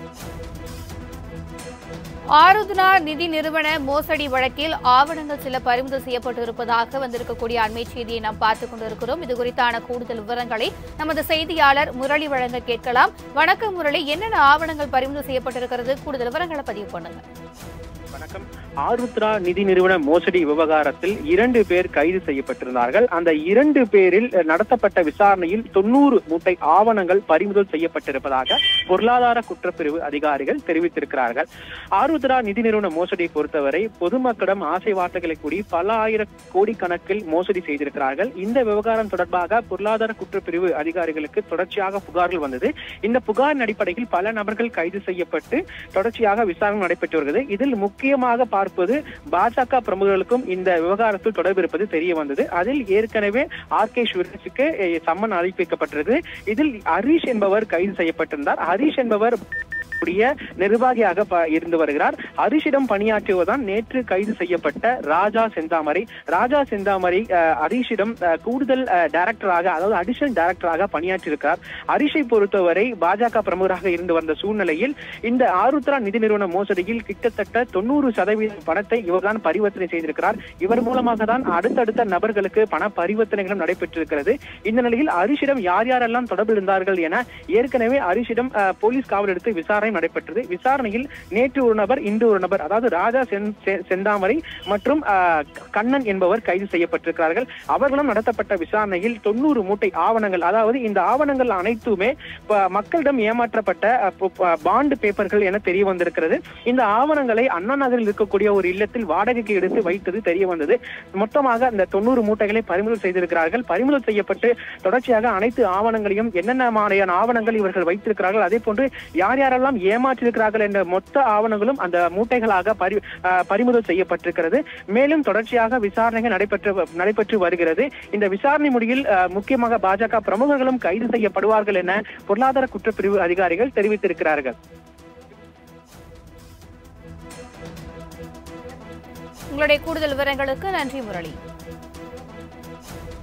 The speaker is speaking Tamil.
ஆருத்ரா நிதி நிறுவன மோசடி வழக்கில் ஆவணங்கள் சில பறிமுதல் செய்யப்பட்டிருப்பதாக வந்திருக்கக்கூடிய அண்மை செய்தியை நாம் பார்த்துக் கொண்டிருக்கிறோம் இது குறித்தான கூடுதல் விவரங்களை நமது செய்தியாளர் முரளி வழங்க கேட்கலாம் வணக்கம் முரளி என்னென்ன ஆவணங்கள் பறிமுதல் செய்யப்பட்டிருக்கிறது கூடுதல் விவரங்களை பதிவு பண்ணுங்க வணக்கம் ஆருத்ரா நிதி நிறுவன மோசடி விவகாரத்தில் இரண்டு பேர் கைது செய்யப்பட்டிருந்தார்கள் அந்த இரண்டு பேரில் நடத்தப்பட்ட விசாரணையில் தொண்ணூறு மூட்டை ஆவணங்கள் பறிமுதல் செய்யப்பட்டிருப்பதாக பொருளாதார குற்றப்பிரிவு அதிகாரிகள் தெரிவித்திருக்கிறார்கள் ஆருத்ரா நிதி நிறுவன மோசடியை பொறுத்தவரை பொதுமக்களிடம் ஆசை வார்த்தைகளை கூடி பல ஆயிரம் கோடி கணக்கில் மோசடி செய்திருக்கிறார்கள் இந்த விவகாரம் தொடர்பாக பொருளாதார குற்றப்பிரிவு அதிகாரிகளுக்கு தொடர்ச்சியாக புகார்கள் வந்தது இந்த புகாரின் அடிப்படையில் பல நபர்கள் கைது செய்யப்பட்டு தொடர்ச்சியாக விசாரணை நடைபெற்று வருகிறது இதில் முக்கியமாக பார்ப்பது பாஜக பிரமுகர்களுக்கும் இந்த விவகாரத்தில் தொடர்பு இருப்பது தெரிய வந்தது அதில் ஏற்கனவே ஆர் கே சுரேஷுக்கு அஹ், சம்மன் அனுப்பிக்கப்பட்டிருக்கு இதில் ஹரீஷ் என்பவர் கைது செய்யப்பட்டிருந்தார் ஹரீஷ் என்பவர் உடைய நிர்வாகியாக ப- இருந்து வருகிறார் ஹரிஷிடம் பணியாற்றுவதுதான் நேற்று கைது செய்யப்பட்ட ராஜா செந்தாமரை ராஜா செந்தாமரை அஹ், ஹரிஷிடம் அஹ், கூடுதல் அஹ், டைரக்டராக அதாவது அடிஷனல் டைரக்டராக பணியாற்றியிருக்கிறார் ஹரிஷை பொறுத்தவரை பாஜக பிரமுகராக இருந்து வந்த சூழ்நிலையில் இந்த ஆருத்ரா நிதி நிறுவன மோசடியில் கிட்டத்தட்ட தொண்ணூறு சதவீத பணத்தை இவர்தான் பரிவர்த்தனை செய்திருக்கிறார் இவர் மூலமாக தான் அடுத்தடுத்த நபர்களுக்கு பண பரிவர்த்தனைகளும் நடைபெற்றிருக்கிறது இந்த நிலையில் ஹரிஷிடம் யார் யாரெல்லாம் தொடர்பில் இருந்தார்கள் என ஏற்கனவே ஹரிஷிடம் அஹ், போலீஸ் காவல் எடுத்து விசாரணை நடைபெற்றது விசாரணையில் நேற்று ஒரு நபர் இன்று ஒரு நபர் அதாவது ராஜா செந்- செ- செந்தாமரை மற்றும் அஹ், கண்ணன் என்பவர் கைது செய்யப்பட்டிருக்கிறார்கள் அவர்களும் நடத்தப்பட்ட விசாரணையில் தொண்ணூறு மூட்டை ஆவணங்கள் அதாவது இந்த ஆவணங்கள் அனைத்துமே ப- மக்களிடம் ஏமாற்றப்பட்ட அஹ், ப- ப- பாண்டு பேப்பர்கள் என தெரிய வந்திருக்கிறது இந்த ஆவணங்களை அண்ணா நகரில் இருக்கக்கூடிய ஒரு இல்லத்தில் வாடகைக்கு எடுத்து வைத்தது தெரிய வந்தது மொத்தமாக அந்த தொண்ணூறு மூட்டைகளை பறிமுதல் செய்திருக்கிறார்கள் பறிமுதல் செய்யப்பட்டு தொடர்ச்சியாக அனைத்து ஆவணங்களையும் என்னென்ன மாதிரியான ஆவணங்கள் இவர்கள் வைத்திருக்கிறார்கள் அதே போன்று யார் யாரெல்லாம் ஏமாற்றிருக்கிறார்கள் என்ற மொத்த ஆவணங்களும் அந்த மூட்டைகளாக பறி அஹ், பறிமுதல் செய்யப்பட்டிருக்கிறது மேலும் தொடர்ச்சியாக விசாரணைகள் நடைபெற்று நடைபெற்று வருகிறது இந்த விசாரணை முடிவில் அஹ், முக்கியமாக பாஜக பிரமுகர்களும் கைது செய்யப்படுவார்கள் என பொருளாதார குற்றப்பிரிவு அதிகாரிகள் தெரிவித்திருக்கிறார்கள் உங்களுடைய கூடுதல் விவரங்களுக்கு நன்றி முரளி